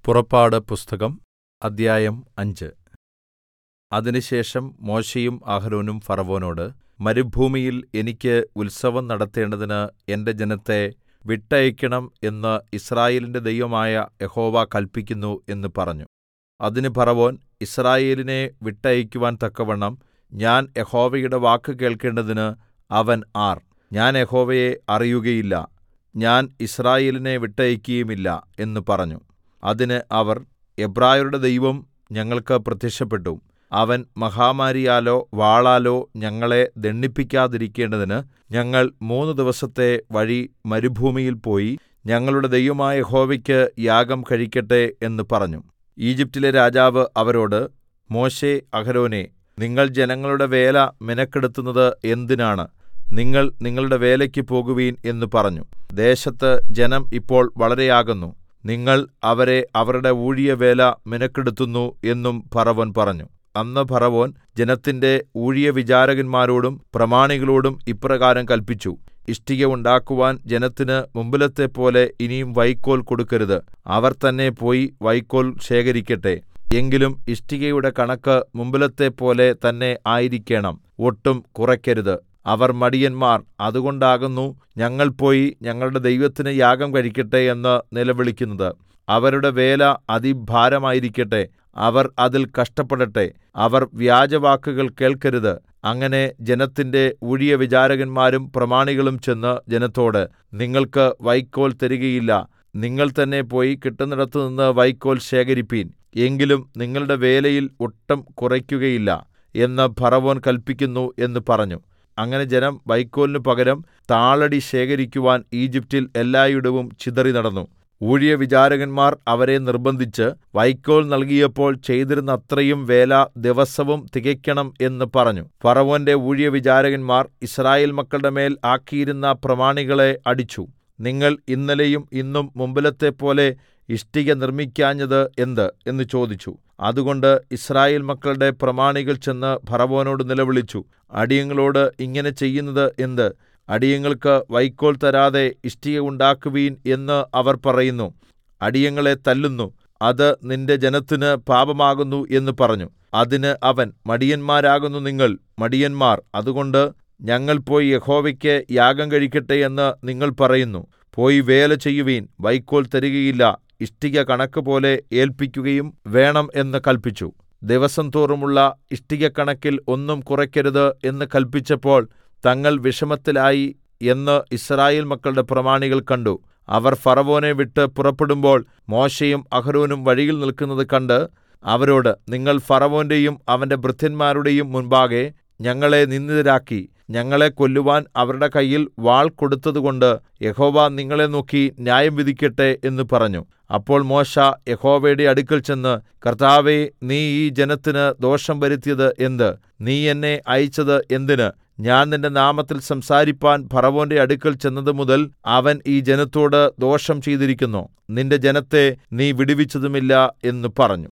പുറപ്പാട് പുസ്തകം അദ്ധ്യായം അഞ്ച് അതിനുശേഷം മോശെയും അഹരോനും ഫറവോനോട് മരുഭൂമിയിൽ എനിക്ക് ഉത്സവം നടത്തേണ്ടതിന് എന്റെ ജനത്തെ വിട്ടയയ്ക്കണം എന്ന് യിസ്രായേലിന്റെ ദൈവമായ യഹോവ കല്പിക്കുന്നു എന്ന് പറഞ്ഞു അതിന് ഫറവോൻ യിസ്രായേലിനെ വിട്ടയയ്ക്കുവാൻ തക്കവണ്ണം ഞാൻ യഹോവയുടെ വാക്ക് കേൾക്കേണ്ടതിന് അവൻ ആർ ഞാൻ യഹോവയെ അറിയുകയില്ല ഞാൻ യിസ്രായേലിനെ വിട്ടയയ്ക്കുകയുമില്ല എന്ന് പറഞ്ഞു അതിന് അവർ എബ്രായരുടെ ദൈവം ഞങ്ങൾക്ക് പ്രത്യക്ഷപ്പെട്ടു അവൻ മഹാമാരിയാലോ വാളാലോ ഞങ്ങളെ ദണ്ഡിപ്പിക്കാതിരിക്കേണ്ടതിന് ഞങ്ങൾ മൂന്ന് ദിവസത്തെ വഴി മരുഭൂമിയിൽ പോയി ഞങ്ങളുടെ ദൈവമായ യഹോവയ്ക്ക് യാഗം കഴിക്കട്ടെ എന്ന് പറഞ്ഞു ഈജിപ്റ്റിലെ രാജാവ് അവരോട് മോശെ അഹരോനേ നിങ്ങൾ ജനങ്ങളുടെ വേല മിനക്കെടുത്തുന്നത് എന്തിനാണ് നിങ്ങൾ നിങ്ങളുടെ വേലയ്ക്ക് പോകുവിൻ എന്ന് പറഞ്ഞു ദേശത്ത് ജനം ഇപ്പോൾ വളരെയാകുന്നു നിങ്ങൾ അവരെ അവരുടെ ഊഴിയവേല മിനക്കെടുത്തുന്നു എന്നും ഫറവോൻ പറഞ്ഞു അന്ന് ഫറവോൻ ജനത്തിന്റെ ഊഴിയവിചാരകന്മാരോടും പ്രമാണികളോടും ഇപ്രകാരം കല്പിച്ചു ഇഷ്ടിക ഉണ്ടാക്കുവാൻ ജനത്തിന് മുമ്പിലത്തെപ്പോലെ ഇനിയും വൈക്കോൽ കൊടുക്കരുത് അവർ തന്നെ പോയി വൈക്കോൽ ശേഖരിക്കട്ടെ എങ്കിലും ഇഷ്ടികയുടെ കണക്ക് മുമ്പിലത്തെപ്പോലെ തന്നെ ആയിരിക്കേണം ഒട്ടും കുറയ്ക്കരുത് അവർ മടിയന്മാർ അതുകൊണ്ടാകുന്നു ഞങ്ങൾ പോയി ഞങ്ങളുടെ ദൈവത്തിന് യാഗം കഴിക്കട്ടെ എന്ന് നിലവിളിക്കുന്നത് അവരുടെ വേല അതിഭാരമായിരിക്കട്ടെ അവർ അതിൽ കഷ്ടപ്പെടട്ടെ അവർ വ്യാജവാക്കുകൾ കേൾക്കരുത് അങ്ങനെ ജനത്തിന്റെ ഊഴിയവിചാരകന്മാരും പ്രമാണികളും ചെന്ന് ജനത്തോട് നിങ്ങൾക്ക് വൈക്കോൽ തരികയില്ല നിങ്ങൾ തന്നെ പോയി കിട്ടുന്നിടത്തുനിന്ന് വൈക്കോൽ ശേഖരിപ്പീൻ എങ്കിലും നിങ്ങളുടെ വേലയിൽ ഒട്ടും കുറയ്ക്കുകയില്ല എന്ന് ഫറവോൻ കല്പിക്കുന്നു എന്ന് പറഞ്ഞു അങ്ങനെ ജനം വൈക്കോലിന് പകരം താളടി ശേഖരിക്കുവാൻ ഈജിപ്റ്റിൽ എല്ലായിടവും ചിതറി നടന്നു ഊഴിയവിചാരകന്മാർ അവരെ നിർബന്ധിച്ച് വൈക്കോൽ നൽകിയപ്പോൾ ചെയ്തിരുന്ന അത്രയും വേല ദിവസവും തികയ്ക്കണം എന്ന് പറഞ്ഞു ഫറവോന്റെ ഊഴിയവിചാരകന്മാർ യിസ്രായേൽ മക്കളുടെ മേൽ ആക്കിയിരുന്ന പ്രമാണികളെ അടിച്ചു നിങ്ങൾ ഇന്നലെയും ഇന്നും മുമ്പിലത്തെപ്പോലെ ഇഷ്ടിക നിർമ്മിക്കാഞ്ഞത് എന്ത് എന്ന് ചോദിച്ചു അതുകൊണ്ട് യിസ്രായേൽ മക്കളുടെ പ്രമാണികൾ ചെന്ന് ഫറവോനോട് നിലവിളിച്ചു അടിയങ്ങളോട് ഇങ്ങനെ ചെയ്യുന്നത് എന്ത് അടിയങ്ങൾക്ക് വൈക്കോൽ തരാതെ ഇഷ്ടിക ഉണ്ടാക്കുവീൻ എന്ന് അവർ പറയുന്നു അടിയങ്ങളെ തല്ലുന്നു അത് നിന്റെ ജനത്തിന് പാപമാകുന്നു എന്ന് പറഞ്ഞു അതിന് അവൻ മടിയന്മാരാകുന്നു നിങ്ങൾ മടിയന്മാർ അതുകൊണ്ട് ഞങ്ങൾ പോയി യഹോവയ്ക്ക് യാഗം കഴിക്കട്ടെ എന്ന് നിങ്ങൾ പറയുന്നു പോയി വേല ചെയ്യുവീൻ വൈക്കോൽ തരികയില്ല ഇഷ്ടിക കണക്കുപോലെ ഏൽപ്പിക്കുകയും വേണം എന്ന് കൽപ്പിച്ചു ദിവസം തോറുമുള്ള ഇഷ്ടിക കണക്കിൽ ഒന്നും കുറയ്ക്കരുത് എന്ന് കൽപ്പിച്ചപ്പോൾ തങ്ങൾ വിഷമത്തിലായി എന്ന് ഇസ്രായേൽ മക്കളുടെ പ്രമാണികൾ കണ്ടു അവർ ഫറവോനെ വിട്ട് പുറപ്പെടുമ്പോൾ മോശെയും അഹരോനും വഴിയിൽ നിൽക്കുന്നത് കണ്ട് അവരോട് നിങ്ങൾ ഫറവോന്റെയും അവന്റെ ഭൃത്യന്മാരുടെയും മുൻപാകെ ഞങ്ങളെ നിന്ദിതരാക്കി ഞങ്ങളെ കൊല്ലുവാൻ അവരുടെ കയ്യിൽ വാൾ കൊടുത്തതുകൊണ്ട് യഹോവ നിങ്ങളെ നോക്കി ന്യായം വിധിക്കട്ടെ എന്ന് പറഞ്ഞു അപ്പോൾ മോശ യഹോവയുടെ അടുക്കൽ ചെന്ന് കർത്താവേ നീ ഈ ജനത്തിന് ദോഷം വരുത്തിയത് എന്ത് നീ എന്നെ അയച്ചത് എന്തിന് ഞാൻ നിന്റെ നാമത്തിൽ സംസാരിപ്പാൻ ഫറവോന്റെ അടുക്കൽ ചെന്നത് മുതൽ അവൻ ഈ ജനത്തോട് ദോഷം ചെയ്തിരിക്കുന്നു നിന്റെ ജനത്തെ നീ വിടുവിച്ചതുമില്ല എന്ന് പറഞ്ഞു